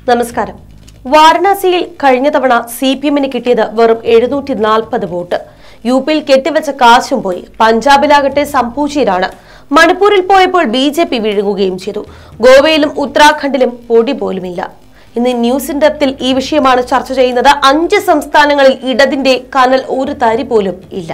നമസ്കാരം വാരണാസിയിൽ കഴിഞ്ഞ തവണ സി പി എമ്മിന് കിട്ടിയത് വെറും എഴുന്നൂറ്റി നാൽപ്പത് വോട്ട് യു പിയിൽ കെട്ടിവെച്ച കാശും പോയി പഞ്ചാബിലാകട്ടെ സംപൂച്ചിയിലാണ് മണിപ്പൂരിൽ പോയപ്പോൾ ബി ജെ പി വിഴുങ്ങുകയും ചെയ്തു ഗോവയിലും ഉത്തരാഖണ്ഡിലും പൊടി പോലുമില്ല ഇന്ന് ന്യൂസ് ഡെപ്തിൽ ഈ വിഷയമാണ് ചർച്ച ചെയ്യുന്നത് അഞ്ച് സംസ്ഥാനങ്ങളിൽ ഇടതിന്റെ കനൽ ഒരു തരി പോലും ഇല്ല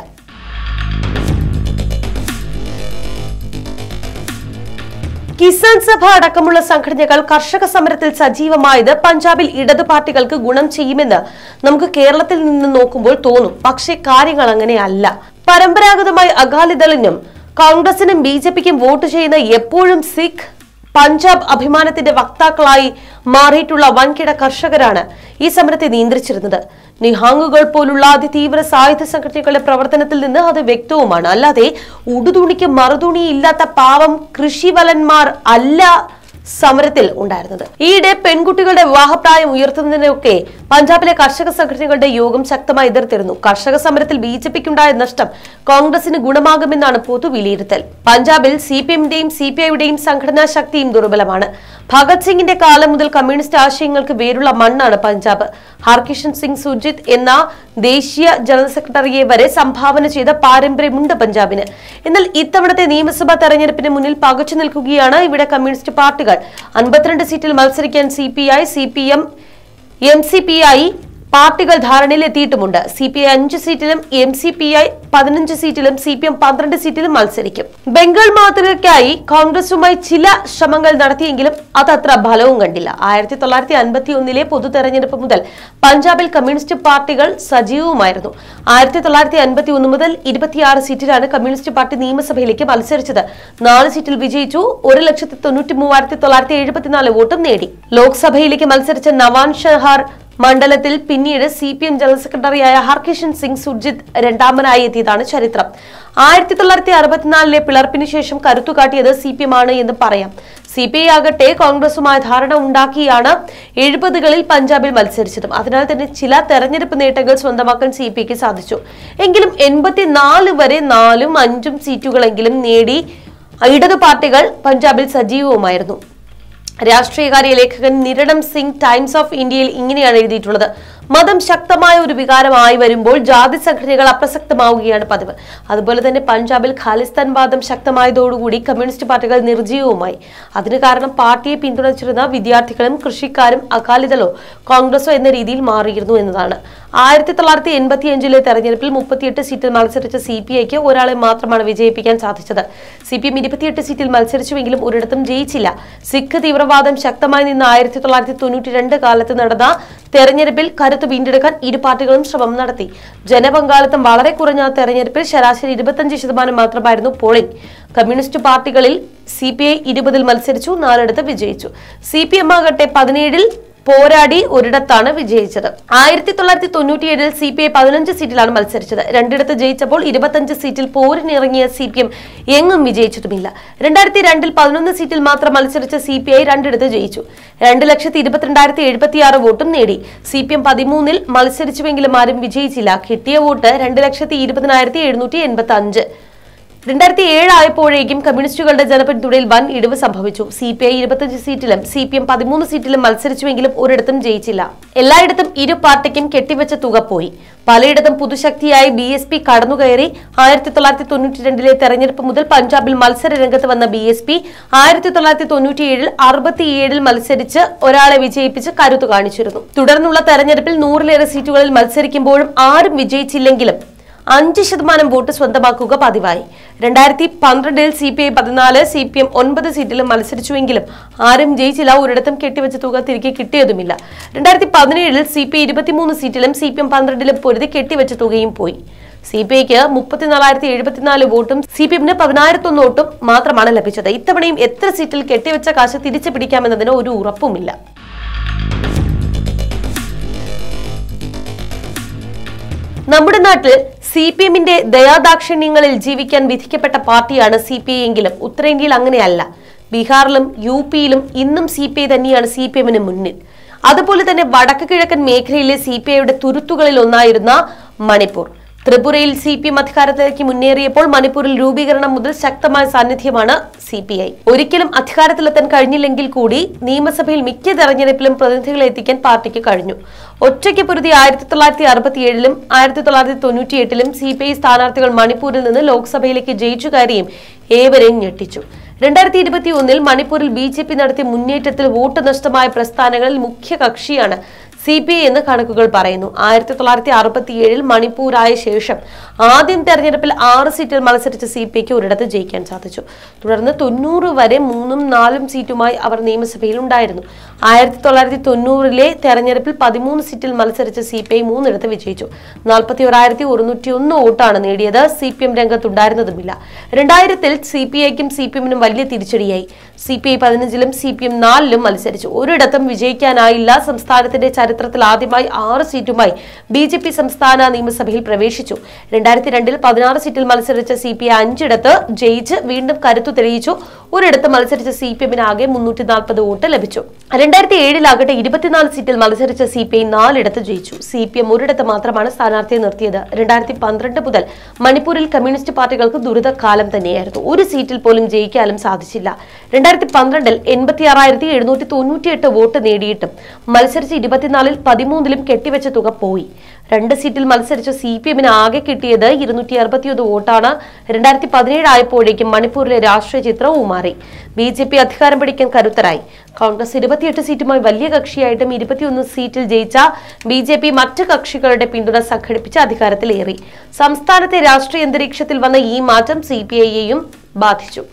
കിസാൻ സഭ അടക്കമുള്ള സംഘടനകൾ കർഷക സമരത്തിൽ സജീവമായത് പഞ്ചാബിൽ ഇടതു പാർട്ടികൾക്ക് ഗുണം ചെയ്യുമെന്ന് നമുക്ക് കേരളത്തിൽ നിന്ന് നോക്കുമ്പോൾ തോന്നും പക്ഷേ കാര്യങ്ങൾ അങ്ങനെയല്ല പരമ്പരാഗതമായി അകാലിദളിനും കോൺഗ്രസിനും ബി ജെ പിക്കും വോട്ട് ചെയ്യുന്ന എപ്പോഴും സിഖ് പഞ്ചാബ് അഭിമാനത്തിന്റെ വക്താക്കളായി മാറിയിട്ടുള്ള വൻകിട കർഷകരാണ് ഈ സമരത്തെ നിയന്ത്രിച്ചിരുന്നത് നിഹാങ്ങുകൾ പോലുള്ള അതിതീവ്ര സായുധ സംഘടനകളുടെ പ്രവർത്തനത്തിൽ നിന്ന് അത് വ്യക്തവുമാണ് അല്ലാതെ ഉടുതുണിക്ക് മറുതുണി ഇല്ലാത്ത പാവം കൃഷിവലന്മാർ അല്ല സമരത്തിൽ ഉണ്ടായിരുന്നത് ഈയിടെ പെൺകുട്ടികളുടെ വിവാഹപ്രായം ഉയർത്തുന്നതിനൊക്കെ പഞ്ചാബിലെ കർഷക സംഘടനകളുടെ യോഗം ശക്തമായി എതിർത്തിരുന്നു കർഷക സമരത്തിൽ ബി ജെ പിക്കുണ്ടായ നഷ്ടം കോൺഗ്രസിന് ഗുണമാകുമെന്നാണ് പൊതു വിലയിരുത്തൽ പഞ്ചാബിൽ സി പി എമ്മിന്റെയും സി പി ഐയുടെയും സംഘടനാ ശക്തിയും ദുർബലമാണ് ഭഗത് സിംഗിന്റെ കാലം മുതൽ കമ്മ്യൂണിസ്റ്റ് ആശയങ്ങൾക്ക് വേരുള്ള മണ്ണാണ് പഞ്ചാബ് ഹർകിഷൻ സിംഗ് സുജിത് എന്ന ദേശീയ ജനറൽ സെക്രട്ടറിയെ വരെ സംഭാവന ചെയ്ത പാരമ്പര്യമുണ്ട് പഞ്ചാബിന് എന്നാൽ ഇത്തവണത്തെ നിയമസഭാ തെരഞ്ഞെടുപ്പിന് മുന്നിൽ പകച്ചു നിൽക്കുകയാണ് ഇവിടെ കമ്മ്യൂണിസ്റ്റ് പാർട്ടികൾ അൻപത്തിരണ്ട് സീറ്റിൽ മത്സരിക്കാൻ C P I C P M M C P I പാർട്ടികൾ ധാരണയിൽ എത്തിയിട്ടുമുണ്ട് സി പി ഐ അഞ്ച് സീറ്റിലും എം സി പി ഐ പതിനഞ്ച് സീറ്റിലും സി പി എം പന്ത്രണ്ട് സീറ്റിലും മത്സരിക്കും ബംഗാൾ മാതൃകയ്ക്കായി കോൺഗ്രസുമായി ചില ശ്രമങ്ങൾ നടത്തിയെങ്കിലും അത് അത്ര ഫലവും കണ്ടില്ല ആയിരത്തി തൊള്ളായിരത്തി അൻപത്തി ഒന്നിലെ പൊതു തെരഞ്ഞെടുപ്പ് മുതൽ പഞ്ചാബിൽ കമ്മ്യൂണിസ്റ്റ് പാർട്ടികൾ സജീവമായിരുന്നു ആയിരത്തി തൊള്ളായിരത്തി അൻപത്തി ഒന്ന് മുതൽ ഇരുപത്തിയാറ് സീറ്റിലാണ് കമ്മ്യൂണിസ്റ്റ് പാർട്ടി നിയമസഭയിലേക്ക് മത്സരിച്ചത് നാല് സീറ്റിൽ വിജയിച്ചു ഒരു ലക്ഷത്തി തൊണ്ണൂറ്റി മൂവായിരത്തി തൊള്ളായിരത്തി എഴുപത്തിനാല് വോട്ടും നേടി ലോക്സഭയിലേക്ക് മത്സരിച്ച നവാൻ ഷഹാർ മണ്ഡലത്തിൽ പിന്നീട് സി പി എം ജനറൽ സെക്രട്ടറിയായ ഹർകിഷൻ സിംഗ് സുർജിത് രണ്ടാമനായി എത്തിയതാണ് ചരിത്രം ആയിരത്തി തൊള്ളായിരത്തി അറുപത്തിനാലിലെ പിളർപ്പിന് ശേഷം കരുത്തുകാട്ടിയത് സി പി എം ആണ് എന്ന് പറയാം സി പി ഐ ആകട്ടെ കോൺഗ്രസുമായി ധാരണ ഉണ്ടാക്കിയാണ് എഴുപതുകളിൽ പഞ്ചാബിൽ മത്സരിച്ചതും അതിനാൽ തന്നെ ചില തെരഞ്ഞെടുപ്പ് നേട്ടങ്ങൾ സ്വന്തമാക്കാൻ സി പി ഐക്ക് സാധിച്ചു എങ്കിലും എൺപത്തിനാല് വരെ നാലും അഞ്ചും സീറ്റുകളെങ്കിലും നേടി ഇടതു പാർട്ടികൾ പഞ്ചാബിൽ സജീവവുമായിരുന്നു രാഷ്ട്രീയകാര്യ ലേഖകൻ നിരണം സിംഗ് ടൈംസ് ഓഫ് ഇന്ത്യയിൽ ഇങ്ങനെയാണ് എഴുതിയിട്ടുള്ളത് മതം ശക്തമായ ഒരു വികാരമായി വരുമ്പോൾ ജാതി സംഘടനകൾ അപ്രസക്തമാവുകയാണ് പതിവ് അതുപോലെ തന്നെ പഞ്ചാബിൽ ഖാലിസ്ഥാൻ വാദം ശക്തമായതോടുകൂടി കമ്മ്യൂണിസ്റ്റ് പാർട്ടികൾ നിർജ്ജീവവുമായി അതിന് കാരണം പാർട്ടിയെ പിന്തുണച്ചിരുന്ന വിദ്യാർത്ഥികളും കൃഷിക്കാരും അകാലിദളോ കോൺഗ്രസോ എന്ന രീതിയിൽ മാറിയിരുന്നു എന്നതാണ് ആയിരത്തി തൊള്ളായിരത്തി എൺപത്തി അഞ്ചിലെ തെരഞ്ഞെടുപ്പിൽ മുപ്പത്തിയെട്ട് സീറ്റിൽ മത്സരിച്ച സി പി ഐക്ക് ഒരാളെ മാത്രമാണ് വിജയിപ്പിക്കാൻ സാധിച്ചത് സി പി എം ഇരുപത്തിയെട്ട് സീറ്റിൽ മത്സരിച്ചുവെങ്കിലും ഒരിടത്തും ജയിച്ചില്ല സിഖ് തീവ്രവാദം ശക്തമായി നിന്ന് ആയിരത്തി തൊള്ളായിരത്തി തൊണ്ണൂറ്റി രണ്ട് കാലത്ത് നടന്ന തെരഞ്ഞെടുപ്പിൽ കരുത്ത് വീണ്ടെടുക്കാൻ ഇരു പാർട്ടികളും ശ്രമം നടത്തി ജനപങ്കാളിത്തം വളരെ കുറഞ്ഞ തെരഞ്ഞെടുപ്പിൽ ശരാശരി ഇരുപത്തഞ്ച് ശതമാനം മാത്രമായിരുന്നു പോളിംഗ് കമ്മ്യൂണിസ്റ്റ് പാർട്ടികളിൽ സി പി ഐ ഇരുപതിൽ മത്സരിച്ചു നാലിടത്ത് വിജയിച്ചു സി പി എം ആകട്ടെ പതിനേഴിൽ പോരാടി ഒരിടത്താണ് വിജയിച്ചത് ആയിരത്തി തൊള്ളായിരത്തി തൊണ്ണൂറ്റിയേഴിൽ സി പി ഐ പതിനഞ്ച് സീറ്റിലാണ് മത്സരിച്ചത് രണ്ടിടത്ത് ജയിച്ചപ്പോൾ ഇരുപത്തഞ്ച് സീറ്റിൽ പോരിനിറങ്ങിയ സി പി എം എങ്ങും വിജയിച്ചതുമില്ല രണ്ടായിരത്തി രണ്ടിൽ പതിനൊന്ന് സീറ്റിൽ മാത്രം മത്സരിച്ച സി പി ഐ രണ്ടിടത്ത് ജയിച്ചു രണ്ട് ലക്ഷത്തി ഇരുപത്തിരണ്ടായിരത്തി എഴുപത്തിയാറ് വോട്ടും നേടി സി പി എം പതിമൂന്നിൽ മത്സരിച്ചുവെങ്കിലും ആരും വിജയിച്ചില്ല കിട്ടിയ വോട്ട് രണ്ട് ലക്ഷത്തി ഇരുപതിനായിരത്തി എഴുന്നൂറ്റി എൺപത്തി അഞ്ച് രണ്ടായിരത്തി ഏഴ് ആയപ്പോഴേക്കും കമ്മ്യൂണിസ്റ്റുകളുടെ ജനപിന്തുണയിൽ വൻ ഇടിവ് സംഭവിച്ചു സി പി ഐ ഇരുപത്തഞ്ച് സീറ്റിലും സി പി എം പതിമൂന്ന് സീറ്റിലും മത്സരിച്ചുവെങ്കിലും ഒരിടത്തും ജയിച്ചില്ല എല്ലായിടത്തും ഇരു പാർട്ടിക്കും കെട്ടിവെച്ച തുക പോയി പലയിടത്തും പുതുശക്തിയായി ബി എസ് പി കടന്നുകയറി ആയിരത്തി തൊള്ളായിരത്തി തൊണ്ണൂറ്റി രണ്ടിലെ തെരഞ്ഞെടുപ്പ് മുതൽ പഞ്ചാബിൽ മത്സര രംഗത്ത് വന്ന ബി എസ് പി ആയിരത്തി തൊള്ളായിരത്തി തൊണ്ണൂറ്റിയേഴിൽ അറുപത്തിയേഴിൽ മത്സരിച്ച് ഒരാളെ വിജയിപ്പിച്ച് കരുത്തു കാണിച്ചിരുന്നു തുടർന്നുള്ള തെരഞ്ഞെടുപ്പിൽ നൂറിലേറെ സീറ്റുകളിൽ മത്സരിക്കുമ്പോഴും ആരും വിജയിച്ചില്ലെങ്കിലും അഞ്ച് ശതമാനം വോട്ട് സ്വന്തമാക്കുക പതിവായി രണ്ടായിരത്തി പന്ത്രണ്ടിൽ സി പി ഐ പതിനാല് സി പി എം ഒൻപത് സീറ്റിലും മത്സരിച്ചുവെങ്കിലും ആരും ജയിച്ചില്ല ഒരിടത്തും കെട്ടിവെച്ച തുക തിരികെ കിട്ടിയതുമില്ല രണ്ടായിരത്തി പതിനേഴിൽ സി പി ഐ ഇരുപത്തിമൂന്ന് സീറ്റിലും സി പി എം പന്ത്രണ്ടിലും പൊരുതി കെട്ടിവെച്ച തുകയും പോയി സി പി ഐക്ക് മുപ്പത്തിനാലായിരത്തി എഴുപത്തിനാല് വോട്ടും സി പി എമ്മിന് പതിനായിരത്തൊന്ന് വോട്ടും മാത്രമാണ് ലഭിച്ചത് ഇത്തവണയും എത്ര സീറ്റിൽ കെട്ടിവെച്ച കാശ് തിരിച്ചു പിടിക്കാമെന്നതിന് ഒരു ഉറപ്പുമില്ല നമ്മുടെ നാട്ടിൽ സി പി എമ്മിന്റെ ദയാദാക്ഷിണ്യങ്ങളിൽ ജീവിക്കാൻ വിധിക്കപ്പെട്ട പാർട്ടിയാണ് സി പി ഐ എങ്കിലും ഉത്തരേന്ത്യയിൽ അങ്ങനെയല്ല ബീഹാറിലും യു പിയിലും ഇന്നും സി പി ഐ തന്നെയാണ് സി പി എമ്മിന് മുന്നിൽ അതുപോലെ തന്നെ വടക്ക് കിഴക്കൻ മേഖലയിലെ സി പി ഐയുടെ തുരുത്തുകളിൽ ഒന്നായിരുന്ന മണിപ്പൂർ ത്രിപുരയിൽ സി പി എം അധികാരത്തിലേക്ക് മുന്നേറിയപ്പോൾ മണിപ്പൂരിൽ രൂപീകരണം മുതൽ ശക്തമായ സാന്നിധ്യമാണ് സി പി ഐ ഒരിക്കലും അധികാരത്തിലെത്താൻ കഴിഞ്ഞില്ലെങ്കിൽ കൂടി നിയമസഭയിൽ മിക്ക തെരഞ്ഞെടുപ്പിലും പ്രതിനിധികളെ എത്തിക്കാൻ പാർട്ടിക്ക് കഴിഞ്ഞു ഒറ്റയ്ക്ക് പൊരുതി ആയിരത്തി തൊള്ളായിരത്തി അറുപത്തിയേഴിലും ആയിരത്തി തൊള്ളായിരത്തി തൊണ്ണൂറ്റിയെട്ടിലും സി പി ഐ സ്ഥാനാർത്ഥികൾ മണിപ്പൂരിൽ നിന്ന് ലോക്സഭയിലേക്ക് ജയിച്ചു കയറിയും ഏവരെയും ഞെട്ടിച്ചു രണ്ടായിരത്തി ഇരുപത്തി ഒന്നിൽ മണിപ്പൂരിൽ ബി ജെ പി നടത്തിയ മുന്നേറ്റത്തിൽ വോട്ട് നഷ്ടമായ പ്രസ്ഥാനങ്ങളിൽ മുഖ്യ കക്ഷിയാണ് സി പി ഐ എന്ന് കണക്കുകൾ പറയുന്നു ആയിരത്തി തൊള്ളായിരത്തി അറുപത്തിയേഴിൽ മണിപ്പൂരായ ശേഷം ആദ്യം തെരഞ്ഞെടുപ്പിൽ ആറ് സീറ്റിൽ മത്സരിച്ച സി പി ഐക്ക് ഒരിടത്ത് ജയിക്കാൻ സാധിച്ചു തുടർന്ന് തൊണ്ണൂറ് വരെ മൂന്നും നാലും സീറ്റുമായി അവർ നിയമസഭയിൽ ഉണ്ടായിരുന്നു ആയിരത്തി തൊള്ളായിരത്തി തൊണ്ണൂറിലെ തെരഞ്ഞെടുപ്പിൽ പതിമൂന്ന് സീറ്റിൽ മത്സരിച്ച സി പി ഐ മൂന്നിടത്ത് വിജയിച്ചു നാൽപ്പത്തി ഒരായിരത്തി ഒരുന്നൂറ്റി ഒന്ന് വോട്ടാണ് നേടിയത് സി പി എം രംഗത്തുണ്ടായിരുന്നതുമില്ല രണ്ടായിരത്തിൽ സി പി ഐക്കും സി പി എമ്മിനും വലിയ തിരിച്ചടിയായി സി പി ഐ പതിനഞ്ചിലും സി പി എം നാലിലും മത്സരിച്ചു ഒരിടത്തും വിജയിക്കാനായില്ല സംസ്ഥാനത്തിന്റെ ചരിത്രത്തിൽ ആദ്യമായി ആറ് സീറ്റുമായി ബി ജെ പി സംസ്ഥാന നിയമസഭയിൽ പ്രവേശിച്ചു രണ്ടായിരത്തി രണ്ടിൽ പതിനാറ് സീറ്റിൽ മത്സരിച്ച സി പി ഐ അഞ്ചിടത്ത് ജയിച്ച് വീണ്ടും കരുത്തു തെളിയിച്ചു ഒരിടത്ത് മത്സരിച്ച സി പി എമ്മിന് ആകെ മുന്നൂറ്റി നാൽപ്പത് വോട്ട് ലഭിച്ചു രണ്ടായിരത്തി ഏഴിലാകട്ടെ ഇരുപത്തിനാല് സീറ്റിൽ മത്സരിച്ച സി പി ഐ നാലിടത്ത് ജയിച്ചു സി പി എം ഒരിടത്ത് മാത്രമാണ് സ്ഥാനാർത്ഥിയെ നിർത്തിയത് രണ്ടായിരത്തി പന്ത്രണ്ട് മുതൽ മണിപ്പൂരിൽ കമ്മ്യൂണിസ്റ്റ് പാർട്ടികൾക്ക് ദുരിതകാലം തന്നെയായിരുന്നു ഒരു സീറ്റിൽ പോലും ജയിക്കാനും സാധിച്ചില്ല രണ്ടായിരത്തി പന്ത്രണ്ടിൽ എൺപത്തി ആറായിരത്തി എഴുന്നൂറ്റി തൊണ്ണൂറ്റിയെട്ട് വോട്ട് നേടിയിട്ടും മത്സരിച്ച് ഇരുപത്തിനാലിൽ പതിമൂന്നിലും കെട്ടിവെച്ച തുക പോയി രണ്ട് സീറ്റിൽ മത്സരിച്ച സി പി എമ്മിന് ആകെ കിട്ടിയത് ഇരുന്നൂറ്റി അറുപത്തിയൊന്ന് വോട്ടാണ് രണ്ടായിരത്തി പതിനേഴ് ആയപ്പോഴേക്കും മണിപ്പൂരിലെ രാഷ്ട്രീയ ചിത്രവും മാറി ബി ജെ പി അധികാരം പിടിക്കാൻ കരുത്തരായി കോൺഗ്രസ് ഇരുപത്തിയെട്ട് സീറ്റുമായി വലിയ കക്ഷിയായിട്ടും ഇരുപത്തിയൊന്ന് സീറ്റിൽ ജയിച്ച ബി ജെ പി മറ്റ് കക്ഷികളുടെ പിന്തുണ സംഘടിപ്പിച്ച് അധികാരത്തിലേറി സംസ്ഥാനത്തെ രാഷ്ട്രീയ അന്തരീക്ഷത്തിൽ വന്ന ഈ മാറ്റം സി പി ഐയെയും ബാധിച്ചു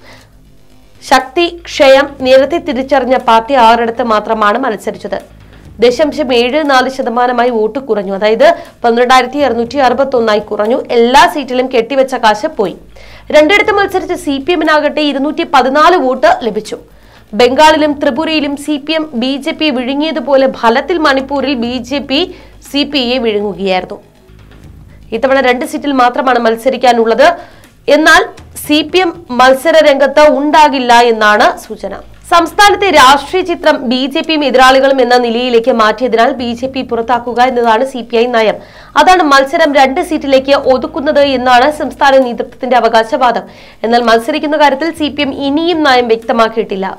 ശക്തി ക്ഷയം നേരത്തെ തിരിച്ചറിഞ്ഞ പാർട്ടി ആറിടത്ത് മാത്രമാണ് മത്സരിച്ചത് ദശാംശം ഏഴ് നാല് ശതമാനമായി വോട്ട് കുറഞ്ഞു അതായത് പന്ത്രണ്ടായിരത്തി അറുന്നൂറ്റി അറുപത്തി ഒന്നായി കുറഞ്ഞു എല്ലാ സീറ്റിലും കെട്ടിവെച്ച കാശ് പോയി രണ്ടിടത്ത് മത്സരിച്ച സി പി എമ്മിനാകട്ടെ ഇരുന്നൂറ്റി പതിനാല് വോട്ട് ലഭിച്ചു ബംഗാളിലും ത്രിപുരയിലും C P M B J P വിഴുങ്ങിയതുപോലെ ഫലത്തിൽ മണിപ്പൂരിൽ B J P C P ഐയെ വിഴുങ്ങുകയായിരുന്നു ഇത്തവണ രണ്ട് സീറ്റിൽ മാത്രമാണ് മത്സരിക്കാനുള്ളത് എന്നാൽ സി പി എം മത്സര രംഗത്ത് ഉണ്ടാകില്ല എന്നാണ് സൂചന സംസ്ഥാനത്തെ രാഷ്ട്രീയ ചിത്രം ബി ജെ പിയും എതിരാളികളും എന്ന നിലയിലേക്ക് മാറ്റിയതിനാൽ ബി ജെ പി പുറത്താക്കുക എന്നതാണ് സി പി ഐ നയം അതാണ് മത്സരം രണ്ട് സീറ്റിലേക്ക് ഒതുക്കുന്നത് എന്നാണ് സംസ്ഥാന നേതൃത്വത്തിന്റെ അവകാശവാദം എന്നാൽ മത്സരിക്കുന്ന കാര്യത്തിൽ സി പി എം ഇനിയും നയം വ്യക്തമാക്കിയിട്ടില്ല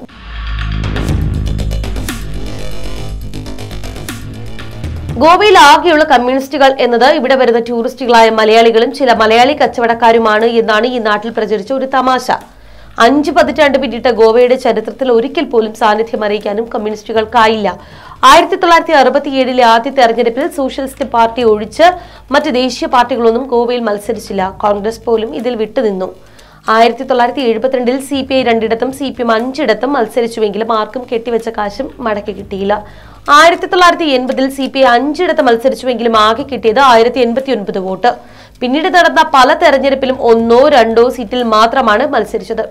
ഗോവയിൽ ആകെയുള്ള കമ്മ്യൂണിസ്റ്റുകൾ എന്നത് ഇവിടെ വരുന്ന ടൂറിസ്റ്റുകളായ മലയാളികളും ചില മലയാളി കച്ചവടക്കാരുമാണ് എന്നാണ് ഈ നാട്ടിൽ പ്രചരിച്ച ഒരു തമാശ അഞ്ച് പതിറ്റാണ്ട് പിന്നിട്ട ഗോവയുടെ ചരിത്രത്തിൽ ഒരിക്കൽ പോലും സാന്നിധ്യം അറിയിക്കാനും കമ്മ്യൂണിസ്റ്റുകൾക്കായില്ല ആയിരത്തി തൊള്ളായിരത്തി അറുപത്തിയേഴിലെ ആദ്യ തെരഞ്ഞെടുപ്പിൽ സോഷ്യലിസ്റ്റ് പാർട്ടി ഒഴിച്ച് മറ്റ് ദേശീയ പാർട്ടികളൊന്നും ഗോവയിൽ മത്സരിച്ചില്ല കോൺഗ്രസ് പോലും ഇതിൽ വിട്ടുനിന്നു ആയിരത്തി തൊള്ളായിരത്തി എഴുപത്തിരണ്ടിൽ സി പി ഐ രണ്ടിടത്തും സി പി എം അഞ്ചിടത്തും മത്സരിച്ചുവെങ്കിലും ആർക്കും കെട്ടിവെച്ച കാശും മടക്കി കിട്ടിയില്ല ആയിരത്തി തൊള്ളായിരത്തി എൺപതിൽ സി പി ഐ അഞ്ചിടത്ത് മത്സരിച്ചുവെങ്കിലും ആകെ കിട്ടിയത് ആയിരത്തി എൺപത്തി ഒൻപത് വോട്ട് പിന്നീട് നടന്ന പല തെരഞ്ഞെടുപ്പിലും ഒന്നോ രണ്ടോ സീറ്റിൽ മാത്രമാണ് മത്സരിച്ചത്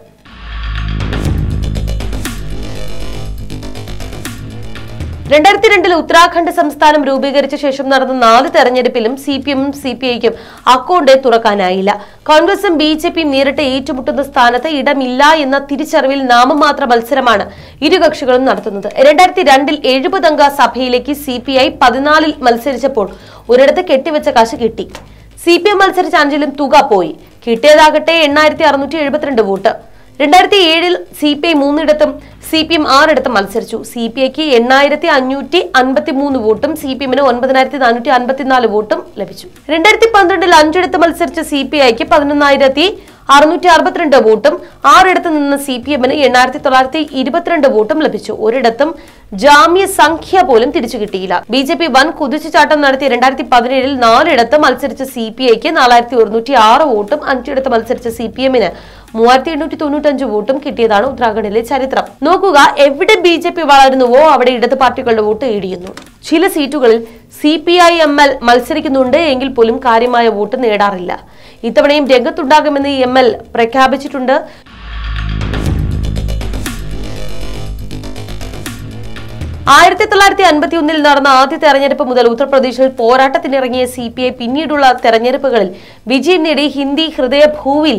രണ്ടായിരത്തി രണ്ടിൽ ഉത്തരാഖണ്ഡ് സംസ്ഥാനം രൂപീകരിച്ച ശേഷം നടന്ന നാല് തെരഞ്ഞെടുപ്പിലും സി പി എമ്മും സി പി ഐക്കും അക്കൗണ്ട് തുറക്കാനായില്ല കോൺഗ്രസും ബി ജെ പിയും നേരിട്ട് ഏറ്റുമുട്ടുന്ന സ്ഥാനത്ത് ഇടമില്ല എന്ന തിരിച്ചറിവിൽ നാമമാത്ര മത്സരമാണ് ഇരു കക്ഷികളും നടത്തുന്നത് രണ്ടായിരത്തി രണ്ടിൽ എഴുപതംഗ സഭയിലേക്ക് സി പി ഐ പതിനാലിൽ മത്സരിച്ചപ്പോൾ ഒരിടത്ത് കെട്ടിവെച്ച കാശ് കിട്ടി സി പി എം മത്സരിച്ച അഞ്ചിലും തുക പോയി കിട്ടിയതാകട്ടെ എണ്ണായിരത്തി അറുന്നൂറ്റി എഴുപത്തിരണ്ട് വോട്ട് രണ്ടായിരത്തി ഏഴിൽ സി പി ഐ മൂന്നിടത്തും സി പി എം ആറിടത്തും മത്സരിച്ചു സി പി ഐക്ക് എണ്ണായിരത്തി അഞ്ഞൂറ്റി അൻപത്തി മൂന്ന് വോട്ടും സി പി എമ്മിന് ഒൻപതിനായിരത്തി നാനൂറ്റി അൻപത്തിനാല് വോട്ടും ലഭിച്ചു രണ്ടായിരത്തി പന്ത്രണ്ടിൽ അഞ്ചിടത്ത് മത്സരിച്ച സി പി ഐക്ക് പതിനൊന്നായിരത്തി അറുന്നൂറ്റി അറുപത്തിരണ്ട് വോട്ടും ആറിടത്ത് നിന്ന് സി പി എമ്മിന് എണ്ണായിരത്തി തൊള്ളായിരത്തി ഇരുപത്തിരണ്ട് വോട്ടും ലഭിച്ചു ഒരിടത്തും ജാമ്യ സംഖ്യ പോലും തിരിച്ചു കിട്ടിയില്ല ബി ജെ പി വൻ കുതിച്ചുചാട്ടം നടത്തിയ രണ്ടായിരത്തി പതിനേഴിൽ നാലിടത്ത് മത്സരിച്ച സി പി ഐക്ക് നാലായിരത്തി ഒരുന്നൂറ്റി ആറ് വോട്ടും അഞ്ചിടത്ത് മത്സരിച്ച സി പി എമ്മിന് മൂവായിരത്തി എണ്ണൂറ്റി തൊണ്ണൂറ്റഞ്ച് വോട്ടും കിട്ടിയതാണ് ഉത്തരാഖണ്ഡിലെ ചരിത്രം നോക്കുക എവിടെ ബി ജെ പി വളരുന്നുവോ അവിടെ ഇടത് പാർട്ടികളുടെ വോട്ട് ഇടിയുന്നു ചില സീറ്റുകളിൽ C P I M L മത്സരിക്കുന്നുണ്ട് എങ്കിൽ പോലും കാര്യമായ വോട്ട് നേടാറില്ല ഇത്തവണയും രംഗത്തുണ്ടാകുമെന്ന് എം എൽ പ്രഖ്യാപിച്ചിട്ടുണ്ട് ആയിരത്തി തൊള്ളായിരത്തി അൻപത്തി ഒന്നിൽ നടന്ന ആദ്യ തെരഞ്ഞെടുപ്പ് മുതൽ ഉത്തർപ്രദേശിൽ പോരാട്ടത്തിനിറങ്ങിയ സി പി ഐ പിന്നീടുള്ള തെരഞ്ഞെടുപ്പുകളിൽ വിജയം നേടി ഹിന്ദി ഹൃദയഭൂവിൽ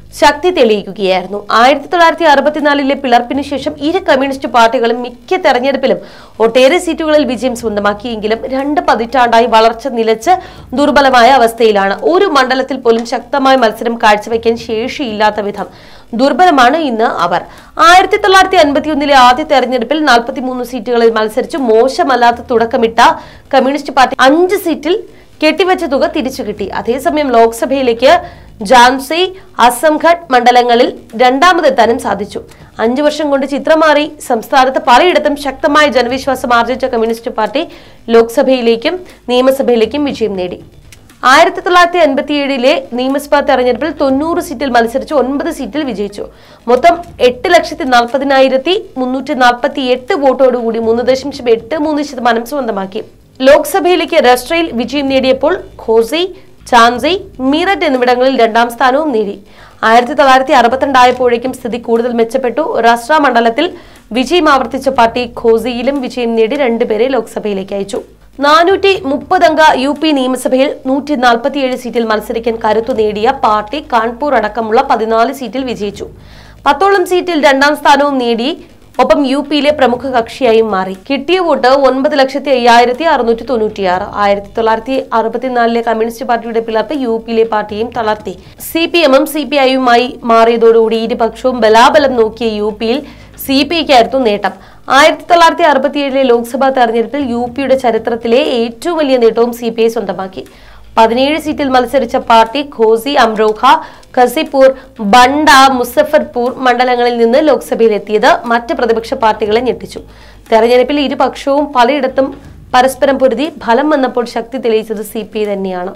ശക്തി തെളിയിക്കുകയായിരുന്നു ആയിരത്തി തൊള്ളായിരത്തി അറുപത്തിനാലിലെ പിളർപ്പിന് ശേഷം ഇരു കമ്മ്യൂണിസ്റ്റ് പാർട്ടികളും മിക്ക തെരഞ്ഞെടുപ്പിലും ഒട്ടേറെ സീറ്റുകളിൽ വിജയം സ്വന്തമാക്കിയെങ്കിലും രണ്ട് പതിറ്റാണ്ടായി വളർച്ച നിലച്ച് ദുർബലമായ അവസ്ഥയിലാണ് ഒരു മണ്ഡലത്തിൽ പോലും ശക്തമായ മത്സരം കാഴ്ചവെക്കാൻ ശേഷിയില്ലാത്ത വിധം ദുർബലമാണ് ഇന്ന് അവർ ആയിരത്തി തൊള്ളായിരത്തി അൻപത്തിയൊന്നിലെ ആദ്യ തെരഞ്ഞെടുപ്പിൽ നാൽപ്പത്തിമൂന്ന് സീറ്റുകളിൽ മത്സരിച്ച് മോശമല്ലാത്ത തുടക്കമിട്ട കമ്മ്യൂണിസ്റ്റ് പാർട്ടി അഞ്ച് സീറ്റിൽ കെട്ടിവെച്ച തുക തിരിച്ചു കിട്ടി അതേസമയം ലോക്സഭയിലേക്ക് ജാൻസി അസംഘഡ് മണ്ഡലങ്ങളിൽ രണ്ടാമതെത്താനും സാധിച്ചു അഞ്ചു വർഷം കൊണ്ട് ചിത്രം മാറി സംസ്ഥാനത്ത് പലയിടത്തും ശക്തമായ ജനവിശ്വാസം ആർജിച്ച കമ്മ്യൂണിസ്റ്റ് പാർട്ടി ലോക്സഭയിലേക്കും നിയമസഭയിലേക്കും വിജയം നേടി ആയിരത്തി തൊള്ളായിരത്തി അൻപത്തി ഏഴിലെ നിയമസഭാ തെരഞ്ഞെടുപ്പിൽ തൊണ്ണൂറ് സീറ്റിൽ മത്സരിച്ച് ഒൻപത് സീറ്റിൽ വിജയിച്ചു മൊത്തം എട്ട് ലക്ഷത്തി നാൽപ്പതിനായിരത്തി മുന്നൂറ്റി നാൽപ്പത്തി എട്ട് വോട്ടോടുകൂടി മൂന്ന് ദശാംശം എട്ട് മൂന്ന് ശതമാനം സ്വന്തമാക്കി ലോക്സഭയിലേക്ക് രാഷ്ട്രയിൽ വിജയം നേടിയപ്പോൾ ഖോസി ചാൻസി മീററ്റ് എന്നിവിടങ്ങളിൽ രണ്ടാം സ്ഥാനവും നേടി ആയിരത്തി തൊള്ളായിരത്തി അറുപത്തിരണ്ടായപ്പോഴേക്കും സ്ഥിതി കൂടുതൽ മെച്ചപ്പെട്ടു രാഷ്ട്ര മണ്ഡലത്തിൽ വിജയം ആവർത്തിച്ച പാർട്ടി ഖോസിയിലും വിജയം നേടി രണ്ടുപേരെ ലോക്സഭയിലേക്ക് അയച്ചു നാനൂറ്റി മുപ്പതംഗ യു പി നിയമസഭയിൽ നൂറ്റി നാൽപ്പത്തിയേഴ് സീറ്റിൽ മത്സരിക്കാൻ കരുത്തു നേടിയ പാർട്ടി കാൺപൂർ അടക്കമുള്ള പതിനാല് സീറ്റിൽ വിജയിച്ചു പത്തോളം സീറ്റിൽ രണ്ടാം സ്ഥാനവും നേടി ഒപ്പം യു പിയിലെ പ്രമുഖ കക്ഷിയായും മാറി കിട്ടിയ വോട്ട് ഒൻപത് ലക്ഷത്തി അയ്യായിരത്തി അറുന്നൂറ്റി തൊണ്ണൂറ്റിയാറ് ആയിരത്തി തൊള്ളായിരത്തി അറുപത്തിനാലിലെ കമ്മ്യൂണിസ്റ്റ് പാർട്ടിയുടെ പിളർപ്പ് യു പിയിലെ പാർട്ടിയും തളർത്തി സി പി എമ്മും സി പി ഐയുമായി മാറിയതോടുകൂടി ഇരുപക്ഷവും ബലാബലം നോക്കിയ യു പിയിൽ സി പി ഐക്കായിരുന്നു നേട്ടം ആയിരത്തി തൊള്ളായിരത്തി അറുപത്തിയേഴിലെ ലോക്സഭാ തെരഞ്ഞെടുപ്പിൽ യു പിയുടെ ചരിത്രത്തിലെ ഏറ്റവും വലിയ നേട്ടവും സി പി ഐ സ്വന്തമാക്കി പതിനേഴ് സീറ്റിൽ മത്സരിച്ച പാർട്ടി ഖോസി അംറോഖ ഖസിപൂർ ബണ്ട മുസഫർപൂർ മണ്ഡലങ്ങളിൽ നിന്ന് ലോക്സഭയിലെത്തിയത് മറ്റ് പ്രതിപക്ഷ പാർട്ടികളെ ഞെട്ടിച്ചു തെരഞ്ഞെടുപ്പിൽ ഇരുപക്ഷവും പലയിടത്തും പരസ്പരം പൊരുതി ഫലം വന്നപ്പോൾ ശക്തി തെളിയിച്ചത് സി പി ഐ തന്നെയാണ്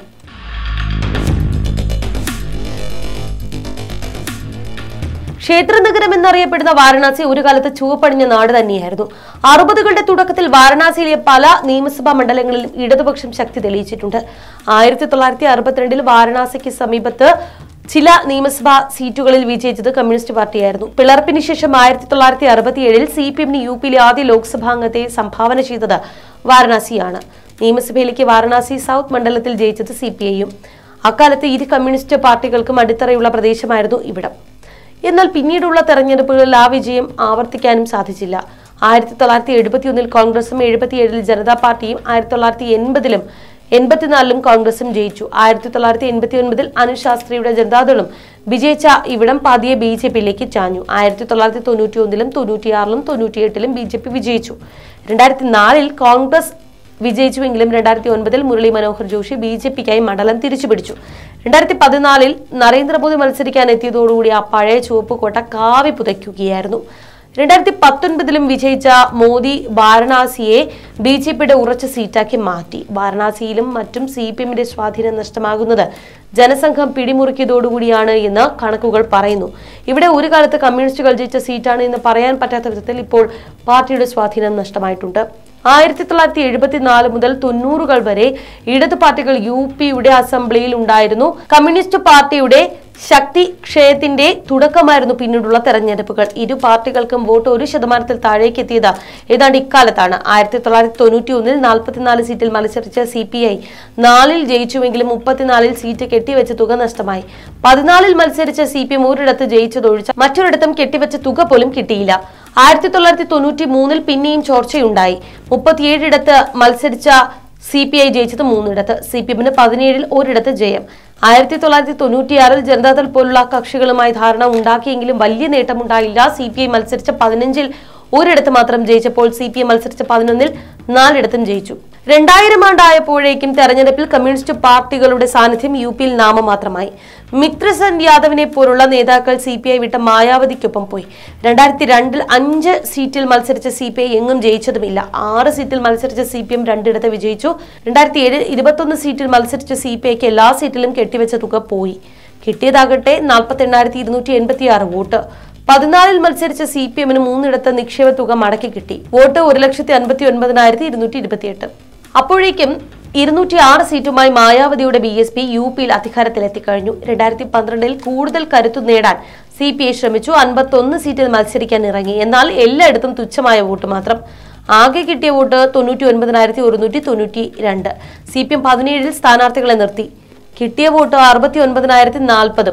ക്ഷേത്രനഗരം എന്നറിയപ്പെടുന്ന വാരണാസി ഒരു കാലത്ത് ചുവപ്പണിഞ്ഞ നാട് തന്നെയായിരുന്നു അറുപതുകളുടെ തുടക്കത്തിൽ വാരണാസിയിലെ പല നിയമസഭാ മണ്ഡലങ്ങളിലും ഇടതുപക്ഷം ശക്തി തെളിയിച്ചിട്ടുണ്ട് ആയിരത്തി തൊള്ളായിരത്തി അറുപത്തിരണ്ടിൽ വാരണാസിക്ക് സമീപത്ത് ചില നിയമസഭാ സീറ്റുകളിൽ വിജയിച്ചത് കമ്മ്യൂണിസ്റ്റ് പാർട്ടിയായിരുന്നു പിളർപ്പിന് ശേഷം ആയിരത്തി തൊള്ളായിരത്തി അറുപത്തിയേഴിൽ സി പി എമ്മിന് യു പിയിലെ ആദ്യ ലോക്സഭാംഗത്തെ സംഭാവന ചെയ്തത് വാരണാസിയാണ് നിയമസഭയിലേക്ക് വാരണാസി സൗത്ത് മണ്ഡലത്തിൽ ജയിച്ചത് സി പി ഐയും അക്കാലത്ത് ഇരു കമ്മ്യൂണിസ്റ്റ് പാർട്ടികൾക്കും അടിത്തറയുള്ള പ്രദേശമായിരുന്നു ഇവിടം എന്നാൽ പിന്നീടുള്ള തെരഞ്ഞെടുപ്പുകളിൽ ആ വിജയം ആവർത്തിക്കാനും സാധിച്ചില്ല ആയിരത്തി തൊള്ളായിരത്തി എഴുപത്തിയൊന്നിൽ കോൺഗ്രസും എഴുപത്തിയേഴിൽ ജനതാ പാർട്ടിയും ആയിരത്തി തൊള്ളായിരത്തി എൺപതിലും എൺപത്തിനാലിലും കോൺഗ്രസും ജയിച്ചു ആയിരത്തി തൊള്ളായിരത്തി എൺപത്തി ഒൻപതിൽ അനുശാസ്ത്രിയുടെ ജനതാദളും വിജയിച്ച ഇവിടം പതിയെ ബി ജെ പിയിലേക്ക് ചാഞ്ഞു ആയിരത്തി തൊള്ളായിരത്തി തൊണ്ണൂറ്റി ഒന്നിലും തൊണ്ണൂറ്റിയാറിലും തൊണ്ണൂറ്റിയെട്ടിലും ബി ജെ പി വിജയിച്ചു രണ്ടായിരത്തി നാലിൽ കോൺഗ്രസ് വിജയിച്ചുവെങ്കിലും രണ്ടായിരത്തി ഒൻപതിൽ മുരളി മനോഹർ ജോഷി ബി ജെ പിക്കായി മണ്ഡലം തിരിച്ചുപിടിച്ചു രണ്ടായിരത്തി പതിനാലിൽ നരേന്ദ്രമോദി മത്സരിക്കാൻ എത്തിയതോടുകൂടി ആ പഴയ ചുവപ്പ് കോട്ട കാവി പുതയ്ക്കുകയായിരുന്നു രണ്ടായിരത്തി പത്തൊൻപതിലും വിജയിച്ച മോദി വാരണാസിയെ ബി ജെ പിയുടെ ഉറച്ച സീറ്റാക്കി മാറ്റി വാരണാസിയിലും മറ്റും സി പി എമ്മിന്റെ സ്വാധീനം നഷ്ടമാകുന്നത് ജനസംഘം പിടിമുറുക്കിയതോടുകൂടിയാണ് എന്ന് കണക്കുകൾ പറയുന്നു ഇവിടെ ഒരു കാലത്ത് കമ്മ്യൂണിസ്റ്റുകൾ ജയിച്ച സീറ്റാണ് എന്ന് പറയാൻ പറ്റാത്ത വിധത്തിൽ ഇപ്പോൾ പാർട്ടിയുടെ സ്വാധീനം നഷ്ടമായിട്ടുണ്ട് ആയിരത്തി തൊള്ളായിരത്തി എഴുപത്തിനാല് മുതൽ തൊണ്ണൂറുകൾ വരെ ഇടതു പാർട്ടികൾ യു പിയുടെ അസംബ്ലിയിൽ ഉണ്ടായിരുന്നു കമ്മ്യൂണിസ്റ്റ് പാർട്ടിയുടെ ശക്തി ക്ഷയത്തിന്റെ തുടക്കമായിരുന്നു പിന്നീടുള്ള തെരഞ്ഞെടുപ്പുകൾ ഇരു പാർട്ടികൾക്കും വോട്ട് ഒരു ശതമാനത്തിൽ താഴേക്ക് എത്തിയത് ഏതാണ്ട് ഇക്കാലത്താണ് ആയിരത്തി തൊള്ളായിരത്തി തൊണ്ണൂറ്റി ഒന്നിൽ നാൽപ്പത്തിനാല് സീറ്റിൽ മത്സരിച്ച സി പി ഐ നാലിൽ ജയിച്ചുവെങ്കിലും മുപ്പത്തിനാലിൽ സീറ്റ് കെട്ടിവെച്ച തുക നഷ്ടമായി പതിനാലിൽ മത്സരിച്ച സി പി എം ഒരിടത്ത് ജയിച്ചതൊഴിച്ച് മറ്റൊരിടത്തും കെട്ടിവെച്ച തുക പോലും കിട്ടിയില്ല ആയിരത്തി തൊള്ളായിരത്തി തൊണ്ണൂറ്റി മൂന്നിൽ പിന്നെയും ചോർച്ചയുണ്ടായി മുപ്പത്തിയേഴിടത്ത് മത്സരിച്ച സി പി ഐ ജയിച്ചത് മൂന്നിടത്ത് സി പി എമ്മിന് പതിനേഴിൽ ഒരിടത്ത് ജയം ആയിരത്തി തൊള്ളായിരത്തി തൊണ്ണൂറ്റിയാറിൽ ജനതാദൾ പോലുള്ള കക്ഷികളുമായി ധാരണ ഉണ്ടാക്കിയെങ്കിലും വലിയ നേട്ടമുണ്ടായില്ല സി പി ഐ മത്സരിച്ച പതിനഞ്ചിൽ ഒരിടത്ത് മാത്രം ജയിച്ചപ്പോൾ സി പി എം മത്സരിച്ച പതിനൊന്നിൽ നാലിടത്തും ജയിച്ചു രണ്ടായിരം ആണ്ടായപ്പോഴേക്കും തെരഞ്ഞെടുപ്പിൽ കമ്മ്യൂണിസ്റ്റ് പാർട്ടികളുടെ സാന്നിധ്യം യു പിയിൽ നാമമാത്രമായി മിത്രസൻ യാദവിനെ പോലുള്ള നേതാക്കൾ സി പി ഐ വിട്ട മായാവതിക്കൊപ്പം പോയി രണ്ടായിരത്തി രണ്ടിൽ അഞ്ച് സീറ്റിൽ മത്സരിച്ച സി പി ഐ എങ്ങും ജയിച്ചതുമില്ല ആറ് സീറ്റിൽ മത്സരിച്ച സി പി എം രണ്ടിടത്ത് വിജയിച്ചു രണ്ടായിരത്തി ഏഴിൽ ഇരുപത്തൊന്ന് സീറ്റിൽ മത്സരിച്ച സി പി ഐക്ക് എല്ലാ സീറ്റിലും കെട്ടിവെച്ച തുക പോയി കിട്ടിയതാകട്ടെ നാൽപ്പത്തി എണ്ണായിരത്തി ഇരുന്നൂറ്റി എൺപത്തി ആറ് വോട്ട് പതിനാലിൽ മത്സരിച്ച സി പി എമ്മിന് മൂന്നിടത്ത് നിക്ഷേപ തുക മടക്കി കിട്ടി വോട്ട് ഒരു ലക്ഷത്തി അൻപത്തി ഒൻപതിനായിരത്തി ഇരുന്നൂറ്റി ഇരുപത്തിയെട്ട് അപ്പോഴേക്കും ഇരുന്നൂറ്റി ആറ് സീറ്റുമായി മായാവതിയുടെ ബി എസ് പി യു പിയിൽ അധികാരത്തിലെത്തിക്കഴിഞ്ഞു രണ്ടായിരത്തി പന്ത്രണ്ടിൽ കൂടുതൽ കരുത്തു നേടാൻ സി പി ഐ ശ്രമിച്ചു അൻപത്തൊന്ന് സീറ്റിൽ മത്സരിക്കാൻ ഇറങ്ങി എന്നാൽ എല്ലായിടത്തും തുച്ഛമായ വോട്ട് മാത്രം ആകെ കിട്ടിയ വോട്ട് തൊണ്ണൂറ്റി ഒൻപതിനായിരത്തി ഒരുന്നൂറ്റി തൊണ്ണൂറ്റി രണ്ട് സി പി എം പതിനേഴിൽ സ്ഥാനാർത്ഥികളെ നിർത്തി കിട്ടിയ വോട്ട് അറുപത്തി ഒൻപതിനായിരത്തി നാൽപ്പതും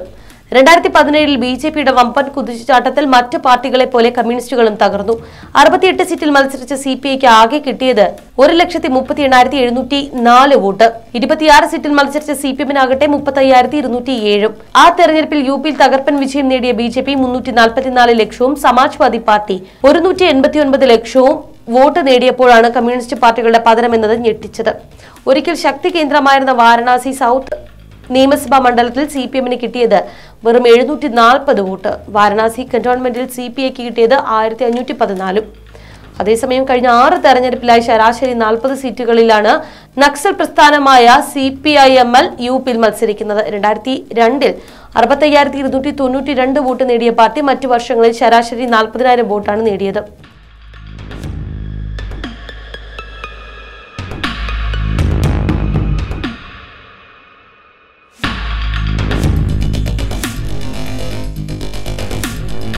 രണ്ടായിരത്തി പതിനേഴിൽ ബി ജെ പിയുടെ വമ്പൻ കുതിച്ചുചാട്ടത്തിൽ മറ്റ് പാർട്ടികളെ പോലെ കമ്മ്യൂണിസ്റ്റുകളും തകർന്നു അറുപത്തിയെട്ട് സീറ്റിൽ മത്സരിച്ച സി പി ഐക്ക് ആകെ കിട്ടിയത് ഒരു ലക്ഷത്തി മുപ്പത്തി എണ്ണായിരത്തി എഴുന്നൂറ്റി നാല് വോട്ട് ഇരുപത്തിയാറ് സീറ്റിൽ മത്സരിച്ച സി പി എമ്മിനാകട്ടെ മുപ്പത്തി അയ്യായിരത്തി ഇരുന്നൂറ്റി ഏഴും ആ തെരഞ്ഞെടുപ്പിൽ യു പിയിൽ തകർപ്പൻ വിജയം നേടിയ ബി ജെ പി മുന്നൂറ്റി നാൽപ്പത്തിനാല് ലക്ഷവും സമാജ്വാദി പാർട്ടി ഒരുന്നൂറ്റി എൺപത്തി ഒൻപത് ലക്ഷവും വോട്ട് നേടിയപ്പോഴാണ് കമ്മ്യൂണിസ്റ്റ് പാർട്ടികളുടെ പതനം എന്നത് ഞെട്ടിച്ചത് ഒരിക്കൽ ശക്തി കേന്ദ്രമായിരുന്ന വാരണാസി സൗത്ത് നിയമസഭാ മണ്ഡലത്തിൽ സി പി എമ്മിന് കിട്ടിയത് വെറും എഴുന്നൂറ്റി നാൽപ്പത് വോട്ട് വാരണാസി കന്റോൺമെന്റിൽ സി പി ഐക്ക് കിട്ടിയത് ആയിരത്തി അഞ്ഞൂറ്റി പതിനാലും അതേസമയം കഴിഞ്ഞ ആറ് തെരഞ്ഞെടുപ്പിലായി ശരാശരി നാൽപ്പത് സീറ്റുകളിലാണ് നക്സൽ പ്രസ്ഥാനമായ C P I M L U പിയിൽ മത്സരിക്കുന്നത് രണ്ടായിരത്തി രണ്ടിൽ അറുപത്തയ്യായിരത്തി ഇരുന്നൂറ്റി തൊണ്ണൂറ്റി രണ്ട് വോട്ട് നേടിയ പാർട്ടി മറ്റു വർഷങ്ങളിൽ ശരാശരി നാൽപ്പതിനായിരം വോട്ടാണ് നേടിയത്